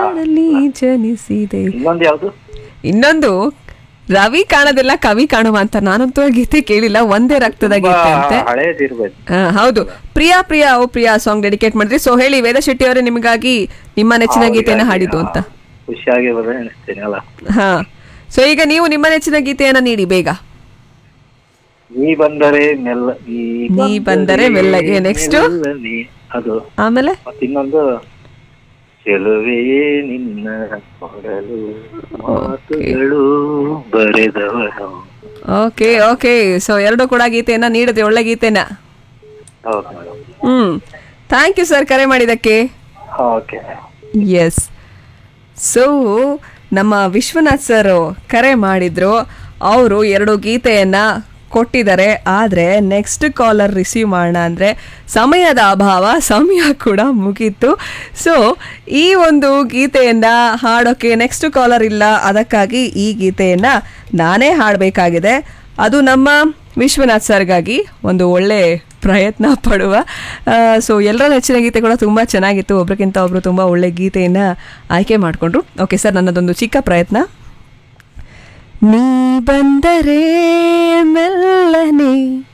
ಬಾಳಲಿ ಜನಿಸಿದೆ ಇನ್ನೊಂದು ಯಾವುದು ಇನ್ನೊಂದು ರವಿ ಕಾಣೋದೆಲ್ಲ ಕವಿ ಕಾಣುವ ಅಂತ ನಾನಂತೂ ಆ ಗೀತೆ ಕೇಳಿಲ್ಲ ಒಂದೇ ರಕ್ತದ ಗೀತೆ ಅಂತೆ ಹಳೇದಿರ್ಬೇಕು ಆ, ಹೌದು ಪ್ರಿಯಾ ಪ್ರಿಯಾ ಓ ಪ್ರಿಯಾ ಸಾಂಗ್ ಡೆಡಿಕೇಟ್ ಮಾಡಿದ್ರಿ ಸೊ ಹೇಳಿ ವೇದ ಶೆಟ್ಟಿ ಅವರೇ ನಿಮಗಾಗಿ ನಿಮ್ಮ ನೆಚ್ಚಿನ ಗೀತೆಯನ್ನ ಹಾಡಿದ್ದು ಅಂತ ಖುಷಿಯಾಗಿ ಬರೋದು ಎಣಿಸ್ತೀನಿ ಅಲ್ಲ ಹಾ ಸೊ ಈಗ ನೀವು ನಿಮ್ಮ ನೆಚ್ಚಿನ ಗೀತೆಯನ್ನ ನೀಡಿ ಬೇಗ ನೀ ಬಂದರೆ ಮೆಲ್ಲ ನೀ ಬಂದರೆ ಮೆಲ್ಲಗೆ. Next? ಮೆಲ್ಲನೆ. ಅದು ಆಮೇಲೆ ಮತ್ತೆ ಇನ್ನೊಂದು ಚೆಲುವೆಯೇ ನಿನ್ನ ಕೊಡಲು ಮಾತುಗಳು ಬರೆದವನು ಓಕೆ ಓಕೆ ಸೊ ಎರಡು ಕೂಡ ಗೀತೆಯನ್ನ ನೀಡಿದ್ರಿ ಒಳ್ಳೆ ಗೀತೆನ ಹೌದು ಮೇಡಮ್ ಹ್ಮ್ ಥ್ಯಾಂಕ್ ಯು ಸರ್ ಕರೆ ಮಾಡಿದ್ದಕ್ಕೆ ಓಕೆ ಎಸ್ ಸೊ ನಮ್ಮ ವಿಶ್ವನಾಥ್ ಸರ್ ಕರೆ ಮಾಡಿದ್ರು ಅವರು ಎರಡು ಗೀತೆಯನ್ನ ಕೊಟ್ಟಿದ್ದಾರೆ ಆದರೆ ನೆಕ್ಸ್ಟ್ ಕಾಲರ್ ರಿಸೀವ್ ಮಾಡೋಣ ಅಂದರೆ ಸಮಯದ ಅಭಾವ ಸಮಯ ಕೂಡ ಮುಗೀತು ಸೊ ಈ ಒಂದು ಗೀತೆಯನ್ನು ಹಾಡೋಕ್ಕೆ ನೆಕ್ಸ್ಟ್ ಕಾಲರ್ ಇಲ್ಲ ಅದಕ್ಕಾಗಿ ಈ ಗೀತೆಯನ್ನು ನಾನೇ ಹಾಡಬೇಕಾಗಿದೆ ಅದು ನಮ್ಮ ವಿಶ್ವನಾಥ್ ಸರ್ಗಾಗಿ ಒಂದು ಒಳ್ಳೆ ಪ್ರಯತ್ನ ಪಡುವ ಸೊ ಎಲ್ಲರ ನೆಚ್ಚಿನ ಗೀತೆ ಕೂಡ ತುಂಬ ಚೆನ್ನಾಗಿತ್ತು ಒಬ್ರಿಗಿಂತ ಒಬ್ರು ತುಂಬ ಒಳ್ಳೆ ಗೀತೆಯನ್ನು ಆಯ್ಕೆ ಮಾಡಿಕೊಂಡ್ರು ಓಕೆ ಸರ್ ನನ್ನದೊಂದು ಚಿಕ್ಕ ಪ್ರಯತ್ನ ನೀ ಬಂದರೆ ಮೆಲ್ಲನೆ